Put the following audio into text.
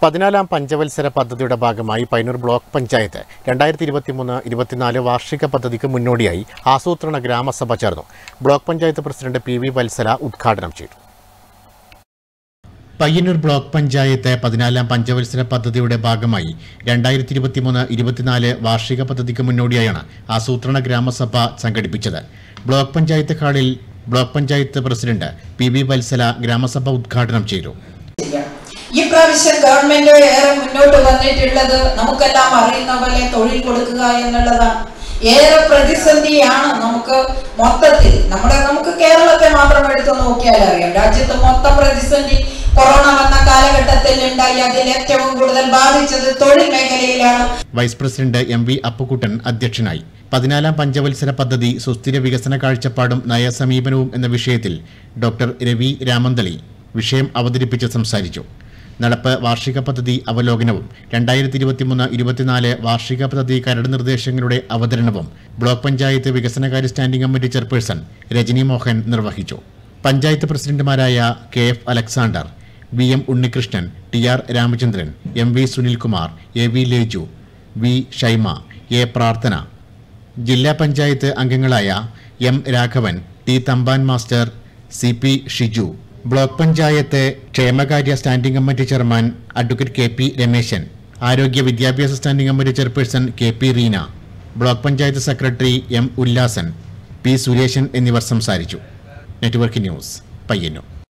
പതിനാലാം പഞ്ചവത്സര പദ്ധതിയുടെ ഭാഗമായി പൈനൂർ ബ്ലോക്ക് പഞ്ചായത്ത് രണ്ടായിരത്തി ഇരുപത്തിമൂന്ന് ഇരുപത്തിനാല് വാർഷിക പദ്ധതിക്ക് മുന്നോടിയായി ആസൂത്രണ ഗ്രാമസഭ ചേർന്നു block panchayat president P V Vatsala ഉദ്ഘാടനം ചെയ്തു പയ്യന്നൂർ ബ്ലോക്ക് പഞ്ചായത്ത് പതിനാലാം പഞ്ചവത്സര പദ്ധതിയുടെ ഭാഗമായി രണ്ടായിരത്തി ഇരുപത്തിമൂന്ന് ഇരുപത്തിനാല് വാർഷിക പദ്ധതിക്ക് മുന്നോടിയായാണ് ആസൂത്രണ ഗ്രാമസഭ സംഘടിപ്പിച്ചത് ബ്ലോക്ക് പഞ്ചായത്ത് ഹാളിൽ block panchayat president P V Vatsala ഗ്രാമസഭ ഉദ്ഘാടനം ചെയ്തു ചെയ്യാം. ഈ പ്രാവശ്യം ഗവൺമെന്റ് ഏറെ മുന്നോട്ട് വന്നിട്ടുള്ളത് നമുക്കെല്ലാം അറിയുന്ന പോലെ തൊഴിൽ കൊടുക്കുക എന്നുള്ളതാണ് ഏറെ പ്രതിസന്ധിയാണ് നമുക്ക് മൊത്തത്തിൽ നമ്മുടെ നമുക്ക് കേരളത്തെ മാത്രം എടുത്തു നോക്കിയാൽ അറിയാം രാജ്യത്ത് മൊത്തം പ്രതിസന്ധി കൊറോണ വന്ന കാലഘട്ടത്തിൽ ഉണ്ടായി അതിൽ ഏറ്റവും കൂടുതൽ ബാധിച്ചത് തൊഴിൽ മേഖലയിലാണ് vice president M V Appukuttan അധ്യക്ഷനായി പതിനാലാം പഞ്ചവത്സര പദ്ധതി സുസ്ഥിര വികസന കാഴ്ചപ്പാടും നയസമീപനവും എന്ന വിഷയത്തിൽ ഡോക്ടർ രവി രാമന്തളി വിഷയം അവതരിപ്പിച്ച് സംസാരിച്ചു നടപ്പ് വാർഷിക പദ്ധതി അവലോകനവും രണ്ടായിരത്തി ഇരുപത്തിമൂന്ന് ഇരുപത്തിനാല് വാർഷിക പദ്ധതി കരട് നിർദ്ദേശങ്ങളുടെ അവതരണവും ബ്ലോക്ക് പഞ്ചായത്ത് വികസനകാര്യ standing committee chairperson Rajani Mohan നിർവഹിച്ചു പഞ്ചായത്ത് പ്രസിഡന്റുമാരായ K F Alexander V M Unnikrishnan T R Ramachandran M V Sunilkumar A V Leju V Shaima A Prarthana ജില്ലാ പഞ്ചായത്ത് അംഗങ്ങളായ M Raghavan T Thampan master C P Shiju block panchayat ക്ഷേമകാര്യ standing committee chairman advocate K P Rameshan ആരോഗ്യ വിദ്യാഭ്യാസ standing committee chairperson K P Reena block panchayat secretary M Ullasan P Sureshan എന്നിവർ സംസാരിച്ചു network news Payyanur